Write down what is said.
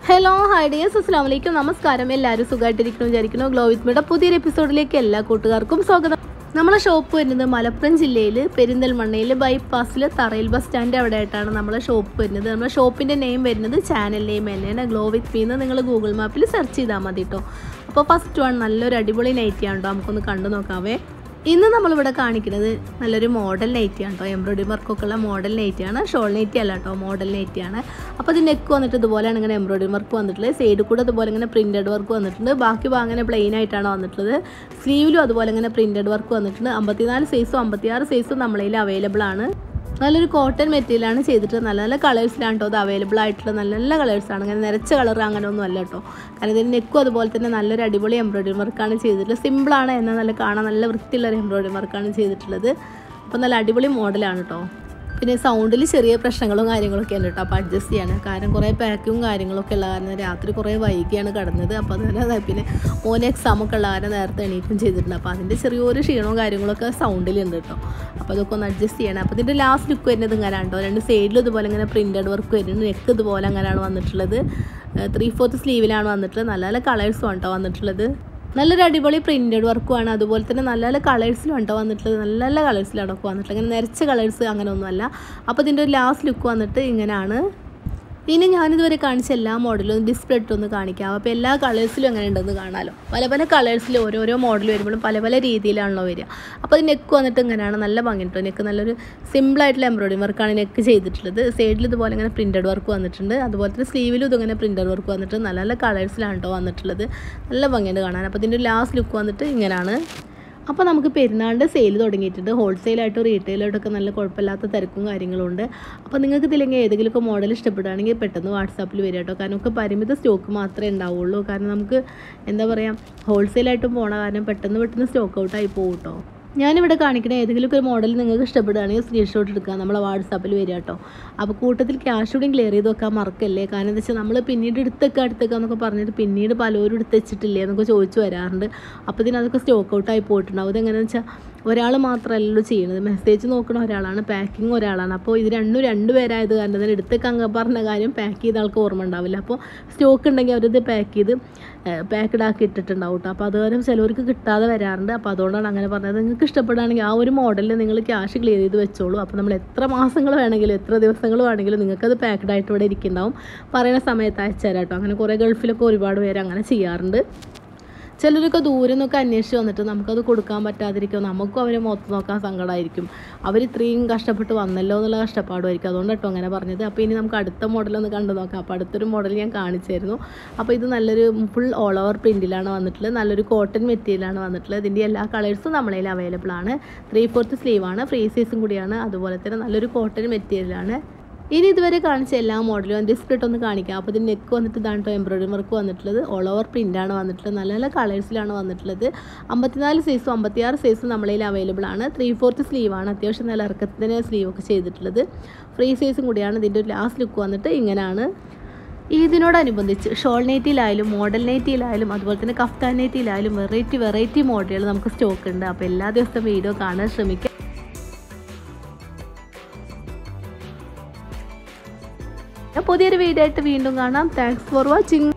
hello hi dears അസ്സാം വലൈക്കും നമസ്കാരം എല്ലാവരും സുഖമായിട്ടിരിക്കുന്നു വിചാരിക്കുന്നു ഗ്ലോ വിത്ത് മിയുടെ പുതിയൊരു എപ്പിസോഡിലേക്ക് എല്ലാ കൂട്ടുകാർക്കും സ്വാഗതം നമ്മളെ ഷോപ്പ് വരുന്നത് മലപ്പുറം ജില്ലയിൽ പെരിന്തൽമണ്ണയിൽ ബൈപ്പാസിൽ തറയിൽ ബസ് സ്റ്റാൻഡ് അവിടെ ആയിട്ടാണ് നമ്മളെ ഷോപ്പ് വരുന്നത് നമ്മുടെ ഷോപ്പിൻ്റെ നെയിം വരുന്നത് ചാനൽ നെയിം തന്നെയാണ് ഗ്ലോ വിത്ത് മീ എന്ന് നിങ്ങൾ ഗൂഗിൾ മാപ്പിൽ സെർച്ച് ചെയ്താൽ മതി കേട്ടോ അപ്പോൾ ഫസ്റ്റ് വൺ നല്ലൊരു അടിപൊളി നൈറ്റി ആണ് കേട്ടോ നമുക്കൊന്ന് കണ്ടു നോക്കാവേ ഇന്ന് നമ്മളിവിടെ കാണിക്കുന്നത് നല്ലൊരു മോഡൽ നൈറ്റിയാണ് കേട്ടോ എംബ്രോയിഡറി വർക്കൊക്കെ ഉള്ള മോഡൽ നൈറ്റിയാണ് ഷോൾ നൈറ്റി അല്ല കേട്ടോ മോഡൽ നൈറ്റിയാണ് അപ്പോൾ ഇത് നെക്ക് വന്നിട്ട് ഇതുപോലെയാണ് ഇങ്ങനെ എംബ്രോയിഡറി വർക്ക് വന്നിട്ടുള്ളത് സൈഡിൽ കൂടെ ഇതുപോലെ ഇങ്ങനെ പ്രിൻറ്റഡ് വർക്ക് വന്നിട്ടുണ്ട് ബാക്കി ഭാഗം അങ്ങനെ പ്ലെയിൻ ആയിട്ടാണ് വന്നിട്ടുള്ളത് സ്ലീവിലും അതുപോലെ ഇങ്ങനെ പ്രിൻറ്റഡ് വർക്ക് വന്നിട്ടുണ്ട് അമ്പത്തിനാല് സൈസും അമ്പത്തിയാറ് സൈസും നമ്മളതിൽ അവൈലബിൾ ആണ് നല്ലൊരു കോട്ടൺ മെറ്റീരിയലാണ് ചെയ്തിട്ട് നല്ല നല്ല കളേഴ്സിലാണ് കേട്ടോ അത് അവൈലബിൾ ആയിട്ടുള്ള നല്ല നല്ല കളേഴ്സാണ് അങ്ങനെ നിറച്ച കളർ അങ്ങനെ ഒന്നും അല്ല കേട്ടോ കാരണം ഇതിന് നെക്കും അതുപോലെ തന്നെ നല്ലൊരു അടിപൊളി എംബ്രോയിഡറി വർക്കാണ് ചെയ്തിട്ടുള്ളത് സിമ്പിളാണ് എന്നാൽ നല്ല കാണാൻ നല്ല വൃത്തിയുള്ള ഒരു എംബ്രോയിഡറി വർക്കാണ് ചെയ്തിട്ടുള്ളത് അപ്പോൾ നല്ല അടിപൊളി മോഡലാണ് കേട്ടോ പിന്നെ സൗണ്ടിൽ ചെറിയ പ്രശ്നങ്ങളും കാര്യങ്ങളൊക്കെ ഉണ്ട് കേട്ടോ അപ്പോൾ അഡ്ജസ്റ്റ് ചെയ്യാണ് കാരണം കുറേ പാക്കിങ്ങും കാര്യങ്ങളൊക്കെ ഉള്ള കാരണം രാത്രി കുറേ വൈകിയാണ് കിടന്നത് അപ്പോൾ അതുപോലെ പിന്നെ മോന് എക്സാം ഒക്കെ ഉള്ള കാരണം നേരത്തെ എണീറ്റും ചെയ്തിട്ടുണ്ട് അപ്പോൾ അതിൻ്റെ ചെറിയൊരു ക്ഷീണവും കാര്യങ്ങളൊക്കെ സൗണ്ടിലുണ്ട് കേട്ടോ അപ്പോൾ അതൊക്കെ ഒന്ന് അഡ്ജസ്റ്റ് ചെയ്യണം അപ്പോൾ ഇതിൻ്റെ ലാസ്റ്റ് ലുക്ക് വരുന്നത് ഇങ്ങനെ കേട്ടോ രണ്ട് സൈഡിലും ഇതുപോലെ ഇങ്ങനെ പ്രിൻറ്റഡ് വർക്ക് വരുന്നുണ്ട് നെക്ക് ഇതുപോലെ അങ്ങനെയാണ് വന്നിട്ടുള്ളത് ത്രീ ഫോർത്ത് സ്ലീവിലാണ് വന്നിട്ടുള്ളത് നല്ല നല്ല കളേഴ്സും കേട്ടോ വന്നിട്ടുള്ളത് നല്ലൊരു അടിപൊളി പ്രിൻറ്റഡ് വർക്കുമാണ് അതുപോലെ തന്നെ നല്ല നല്ല കളേഴ്സിലും ഉണ്ടോ വന്നിട്ടുള്ളത് നല്ല നല്ല കളേഴ്സിലാണ് ഒക്കെ വന്നിട്ടുള്ളത് അങ്ങനെ നിറച്ച കളേഴ്സ് അങ്ങനെ ഒന്നുമല്ല അപ്പോൾ ഇതിൻ്റെ ഒരു ലാസ്റ്റ് ലുക്ക് വന്നിട്ട് ഇങ്ങനെയാണ് ഇനി ഞാനിതുവരെ കാണിച്ച എല്ലാ മോഡലും ഡിസ്പ്ലേ ഇട്ടൊന്ന് കാണിക്കാം അപ്പോൾ എല്ലാ കളേഴ്സിലും എങ്ങനെ ഉണ്ടെന്ന് കാണാമല്ലോ പല പല കളേഴ്സിൽ ഓരോരോ മോഡൽ വരുമ്പോഴും പല പല രീതിയിലാണല്ലോ വരിക അപ്പോൾ അത് നെക്ക് വന്നിട്ട് ഇങ്ങനെയാണ് നല്ല ഭംഗി കേട്ടോ നെക്ക് നല്ലൊരു സിമ്പിളായിട്ടുള്ള എംബ്രോയിഡറി വർക്കാണ് നെക്ക് ചെയ്തിട്ടുള്ളത് സൈഡിൽ ഇതുപോലെ ഇങ്ങനെ പ്രിൻറ്റഡ് വർക്ക് വന്നിട്ടുണ്ട് അതുപോലെ തന്നെ സ്ലീവിലും ഇതങ്ങനെ പ്രിൻറ്റഡ് വർക്ക് വന്നിട്ട് നല്ല നല്ല കളേഴ്സിലാണ് കേട്ടോ വന്നിട്ടുള്ളത് നല്ല ഭംഗിയുണ്ട് കാണാൻ അപ്പോൾ ഇതിൻ്റെ ലാസ്റ്റ് ലുക്ക് വന്നിട്ട് ഇങ്ങനെയാണ് അപ്പോൾ നമുക്ക് പെരുന്നാളിൻ്റെ സെയിൽ തുടങ്ങിയിട്ടുണ്ട് ഹോൾസെയിലായിട്ടും റീറ്റെയിലായിട്ടൊക്കെ നല്ല കുഴപ്പമില്ലാത്ത തിരക്കും കാര്യങ്ങളും ഉണ്ട് അപ്പോൾ നിങ്ങൾക്ക് ഇതില്ലെങ്കിൽ ഏതെങ്കിലുമൊക്കെ മോഡൽ ഇഷ്ടപ്പെടുകയാണെങ്കിൽ പെട്ടെന്ന് വാട്സാപ്പിൽ വരിക കേട്ടോ കാരണം നമുക്ക് പരിമിത സ്റ്റോക്ക് മാത്രമേ ഉണ്ടാവുള്ളൂ കാരണം നമുക്ക് എന്താ പറയുക ഹോൾസെയിലായിട്ടും പോണ കാരണം പെട്ടെന്ന് പെട്ടെന്ന് സ്റ്റോക്ക് ഔട്ടായി പോകും കേട്ടോ ഞാനിവിടെ കാണിക്കുന്ന ഏതെങ്കിലും ഒരു മോഡൽ നിങ്ങൾക്ക് ഇഷ്ടപ്പെടുകയാണെങ്കിൽ സ്ക്രീൻഷോട്ട് എടുക്കുക നമ്മളെ വാട്സാപ്പിൽ വരിക കേട്ടോ അപ്പോൾ കൂട്ടത്തിൽ ക്യാഷ് കൂടി ക്ലിയർ ചെയ്ത് വെക്കാൻ മറക്കല്ലേ കാരണം എന്താ വെച്ചാൽ നമ്മൾ പിന്നീട് എടുത്തേക്ക് അടുത്തേക്ക് എന്നൊക്കെ പറഞ്ഞിട്ട് പിന്നീട് പലരും എടുത്ത് വെച്ചിട്ടില്ലേ എന്നൊക്കെ ചോദിച്ചു വരാറുണ്ട് അപ്പോൾ ഇതിനതൊക്കെ സ്റ്റോക്ക് ഔട്ടായി പോയിട്ടുണ്ടാവും ഇതെങ്ങനെയാണെന്ന് വെച്ചാൽ ഒരാൾ മാത്രമല്ലല്ലോ ചെയ്യുന്നത് മെസ്സേജ് നോക്കുന്ന ഒരാളാണ് പാക്കിംഗ് ഒരാളാണ് അപ്പോൾ ഇത് രണ്ടും രണ്ട് പേരായത് കാരണം തന്നെ എടുത്തേക്ക് അങ്ങ് പറഞ്ഞ കാര്യം പാക്ക് ചെയ്ത ആൾക്ക് ഓർമ്മ ഉണ്ടാവില്ല അപ്പോൾ സ്റ്റോക്ക് ഉണ്ടെങ്കിൽ അവരിത് പാക്ക് ചെയ്ത് പാക്കഡ് ആക്കി ഇട്ടിട്ടുണ്ടാവും കേട്ടോ അപ്പോൾ അതുകാരം ചിലവർക്ക് കിട്ടാതെ വരാറുണ്ട് അപ്പോൾ അതുകൊണ്ടാണ് അങ്ങനെ പറഞ്ഞത് നിങ്ങൾക്ക് ഇഷ്ടപ്പെടുകയാണെങ്കിൽ ആ ഒരു മോഡലിൽ നിങ്ങൾ ക്യാഷ് ക്ലിയർ ചെയ്ത് വെച്ചോളൂ അപ്പോൾ നമ്മൾ എത്ര മാസങ്ങൾ വേണമെങ്കിലും എത്ര ദിവസങ്ങൾ വേണമെങ്കിലും നിങ്ങൾക്കത് പാക്കഡ് ആയിട്ട് ഇവിടെ ഇരിക്കുന്നുണ്ടാവും പറയുന്ന സമയത്ത് അയച്ചു തരാം കേട്ടോ അങ്ങനെ കുറേ ഗൾഫിലൊക്കെ ഒരുപാട് പേര് അങ്ങനെ ചെയ്യാറുണ്ട് ചിലരൊക്കെ ദൂരെ നിന്നൊക്കെ അന്വേഷിച്ച് വന്നിട്ട് നമുക്കത് കൊടുക്കാൻ പറ്റാതിരിക്കും നമുക്കും അവരെ മുഖത്ത് നോക്കാൻ സങ്കടമായിരിക്കും അവർ ഇത്രയും കഷ്ടപ്പെട്ട് വന്നല്ലോ എന്നുള്ള കഷ്ടപ്പാടുമായിരിക്കും അതുകൊണ്ട് കേട്ടോ അങ്ങനെ പറഞ്ഞത് അപ്പോൾ ഇനി നമുക്ക് അടുത്ത മോഡലൊന്ന് കണ്ടു നോക്കാം അപ്പോൾ അടുത്തൊരു മോഡൽ ഞാൻ കാണിച്ചായിരുന്നു അപ്പോൾ ഇത് നല്ലൊരു ഫുൾ ഓൾ ഓവർ പ്രിൻറ്റിലാണ് വന്നിട്ടുള്ളത് നല്ലൊരു കോട്ടൺ മെറ്റീരിയലാണ് വന്നിട്ടുള്ളത് ഇതിൻ്റെ എല്ലാ കളേഴ്സും നമ്മളതിൽ അവൈലബിൾ ആണ് ത്രീ ഫോർത്ത് സ്ലീവാണ് ഫ്രീ സൈസും കൂടിയാണ് അതുപോലെ തന്നെ നല്ലൊരു കോട്ടൺ മെറ്റീരിയലാണ് ഇനി ഇതുവരെ കാണിച്ച എല്ലാ മോഡലും ഡിസ്പ്ലേ ഒന്ന് കാണിക്കാം അപ്പോൾ ഇതിന് നെക്ക് വന്നിട്ട് ഇതാണ് കേട്ടോ എംബ്രോയിഡറി വർക്ക് വന്നിട്ടുള്ളത് ഓൾ ഓവർ പ്രിൻ്റാണ് വന്നിട്ടുള്ളത് നല്ല നല്ല കളേഴ്സിലാണ് വന്നിട്ടുള്ളത് അമ്പത്തിനാല് സൈസും അമ്പത്തിയാറ് സൈസും നമ്മളതിൽ അവൈലബിൾ ആണ് ത്രീ ഫോർത്ത് സ്ലീവാണ് അത്യാവശ്യം നല്ല ഇറക്കത്തിന് സ്ലീവ് ഒക്കെ ചെയ്തിട്ടുള്ളത് ഫ്രീ സൈസും കൂടിയാണ് ഇതിൻ്റെ ഒരു ലാസ്റ്റ് ലുക്ക് വന്നിട്ട് ഇങ്ങനെയാണ് ഇതിനോടനുബന്ധിച്ച് ഷോൾ നൈറ്റിയിലായാലും മോഡൽ നൈറ്റിയിലായാലും അതുപോലെ തന്നെ കഫ്താൻ നൈറ്റിയിലായാലും വെറൈറ്റി വെറൈറ്റി മോഡലുകൾ നമുക്ക് സ്റ്റോക്ക് ഉണ്ട് അപ്പോൾ എല്ലാ ദിവസവും വീഡിയോ കാണാൻ ശ്രമിക്കുക പുതിയൊരു വീഡിയോ ആയിട്ട് വീണ്ടും കാണാം താങ്ക്സ് ഫോർ വാച്ചിങ്